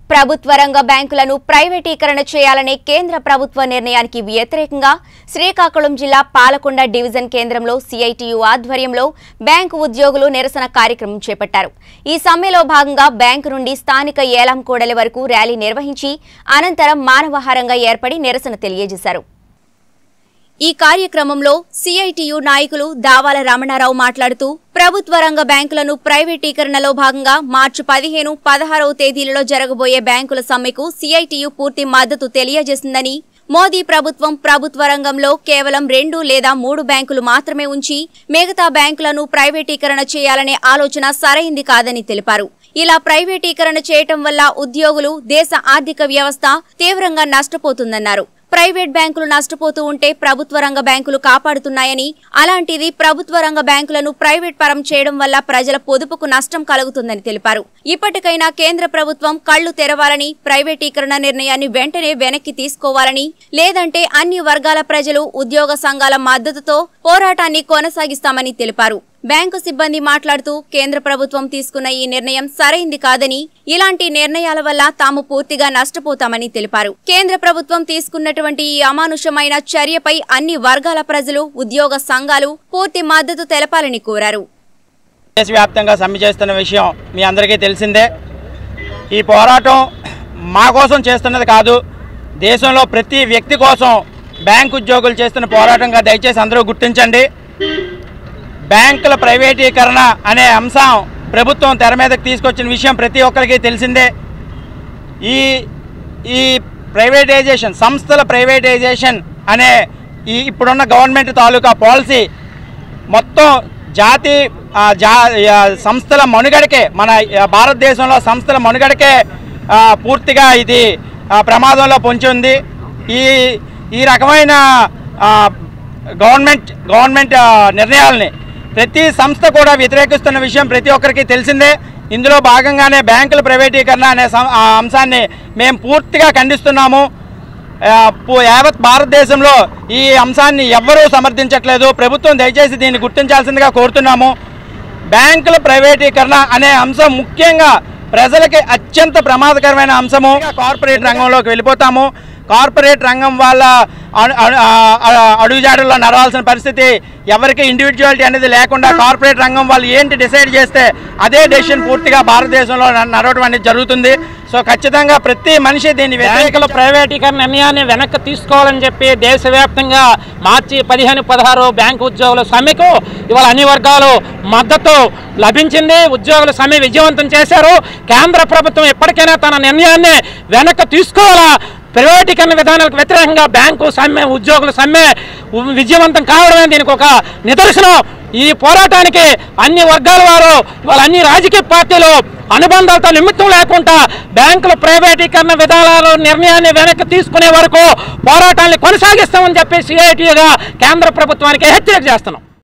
ప్రభుత్వ రంగ బ్యాంకులను ప్రైవేటీకరణ చేయాలనే కేంద్ర ప్రభుత్వ నిర్ణయానికి వ్యతిరేకంగా శ్రీకాకుళం జిల్లా పాలకొండ డివిజన్ కేంద్రంలో సిఐటియు ఆధ్వర్యంలో బ్యాంకు ఉద్యోగులు నిరసన కార్యక్రమం చేపట్టారు ఈ సమ్మెలో భాగంగా బ్యాంకు నుండి స్థానిక ఏలాం కూడలి వరకు ర్యాలీ నిర్వహించి అనంతరం మానవహారంగా ఏర్పడి నిరసన తెలియజేశారు ఈ కార్యక్రమంలో సిఐటియు నాయకులు దావాల రమణారావు మాట్లాడుతూ ప్రభుత్వ రంగ బ్యాంకులను ప్రైవేటీకరణలో భాగంగా మార్చి పదిహేను పదహారవ తేదీలలో జరగబోయే బ్యాంకుల సమ్మెకు సిఐటియు పూర్తి మద్దతు తెలియజేసిందని మోదీ ప్రభుత్వం ప్రభుత్వ రంగంలో కేవలం రెండు లేదా మూడు బ్యాంకులు మాత్రమే ఉంచి మిగతా బ్యాంకులను ప్రైవేటీకరణ చేయాలనే ఆలోచన సరైంది కాదని తెలిపారు ఇలా ప్రైవేటీకరణ చేయటం వల్ల ఉద్యోగులు దేశ ఆర్థిక వ్యవస్థ తీవ్రంగా నష్టపోతుందన్నారు ప్రైవేట్ బ్యాంకులు నష్టపోతూ ఉంటే ప్రభుత్వ రంగ బ్యాంకులు కాపాడుతున్నాయని అలాంటిది ప్రభుత్వ రంగ బ్యాంకులను ప్రైవేట్ పరం చేయడం వల్ల ప్రజల పొదుపుకు నష్టం కలుగుతుందని తెలిపారు ఇప్పటికైనా కేంద్ర ప్రభుత్వం కళ్లు తెరవాలని ప్రైవేటీకరణ నిర్ణయాన్ని వెంటనే వెనక్కి తీసుకోవాలని లేదంటే అన్ని వర్గాల ప్రజలు ఉద్యోగ సంఘాల మద్దతుతో పోరాటాన్ని కొనసాగిస్తామని తెలిపారు బ్యాంకు సిబ్బంది మాట్లాడుతూ కేంద్ర ప్రభుత్వం తీసుకున్న ఈ నిర్ణయం సరైంది కాదని ఇలాంటి నిర్ణయాల వల్ల తాము పూర్తిగా నష్టపోతామని తెలిపారు కేంద్ర ప్రభుత్వం తీసుకున్నటువంటి ఈ అమానుషమైన చర్యపై అన్ని వర్గాల ప్రజలు ఉద్యోగ సంఘాలు పూర్తి మద్దతు తెలపాలని కోరారు దేశవ్యాప్తంగా సమ్మె చేస్తున్న విషయం మీ అందరికీ తెలిసిందే ఈ పోరాటం మా కోసం చేస్తున్నది కాదు దేశంలో ప్రతి వ్యక్తి కోసం బ్యాంక్ ఉద్యోగులు చేస్తున్న పోరాటంగా దయచేసి అందరూ గుర్తించండి బ్యాంకుల ప్రైవేటీకరణ అనే అంశం ప్రభుత్వం తెర మీదకి తీసుకొచ్చిన విషయం ప్రతి ఒక్కరికి తెలిసిందే ఈ ఈ ప్రైవేటైజేషన్ సంస్థల ప్రైవేటైజేషన్ అనే ఈ ఇప్పుడున్న గవర్నమెంట్ తాలూకా పాలసీ మొత్తం జాతి ఆ, జా ఆ, సంస్థల మనుగడకే మన ఆ, భారతదేశంలో సంస్థల మనుగడకే ఆ, పూర్తిగా ఇది ఆ, ప్రమాదంలో పొంచి ఉంది ఈ ఈ రకమైన ఆ, గవర్నమెంట్ గవర్నమెంట్ ఆ, నిర్ణయాలని ప్రతి సంస్థ కూడా వ్యతిరేకిస్తున్న విషయం ప్రతి ఒక్కరికి తెలిసిందే ఇందులో భాగంగానే బ్యాంకుల ప్రైవేటీకరణ అనే సం- ఆ అంశాన్ని మేము పూర్తిగా ఖండిస్తున్నాము ఆ, పు- యావత్ భారతదేశంలో ఈ అంశాన్ని ఎవ్వరూ సమర్థించట్లేదు ప్రభుత్వం దయచేసి దీన్ని గుర్తించాల్సిందిగా కోరుతున్నాము బ్యాంకుల ప్రైవేటీకరణ అనే అంశం ముఖ్యంగా ప్రజలకి అత్యంత ప్రమాదకరమైన అంశము కార్పొరేట్ రంగంలోకి వెళ్ళిపోతాము కార్పొరేట్ రంగం వాళ్ళ అడు- అడు- ఆ- అడుగుజాడల్లో నడవాల్సిన పరిస్థితి ఎవరికి ఇండివిజువాలిటీ అనేది లేకుండా కార్పొరేట్ రంగం వాళ్ళు ఏంటి డిసైడ్ చేస్తే అదే డెసిషన్ పూర్తిగా భారతదేశంలో న- నడవడం అనేది జరుగుతుంది సో ఖచ్చితంగా ప్రతి మనిషి దీన్ని బ్యాంకుల వ్యతిరేక ప్రైవేటీకరణ నిర్ణయాన్ని వెనక్కి తీసుకోవాలని చెప్పి దేశవ్యాప్తంగా మార్చి పదిహేను పదహారు బ్యాంకు ఉద్యోగుల సమ్మెకు ఇవాళ అన్ని వర్గాలు మద్దతు లభించింది ఉద్యోగుల సమ్మె విజయవంతం చేశారు కేంద్ర ప్రభుత్వం ఎప్పటికైనా తన నిర్ణయాన్ని వెనక్కి తీసుకోవాలా ప్రైవేటీకరణ విధానాలకు వ్యతిరేకంగా బ్యాంకు సమ్మె ఉద్యోగుల సమ్మె ఉ- విజయవంతం కావడమే దీనికి ఒక నిదర్శనం ఈ పోరాటానికి అన్ని వర్గాల వారు వాళ్ళ అన్ని రాజకీయ పార్టీలు అనుబంధాలతో నిమిత్తం లేకుండా బ్యాంకుల ప్రైవేటీకరణ విధానాల నిర్ణయాన్ని వెనక్కి తీసుకునే వరకు పోరాటాన్ని కొనసాగిస్తామని చెప్పి సిఐటిగా కేంద్ర ప్రభుత్వానికి హెచ్చరిక చేస్తున్నాం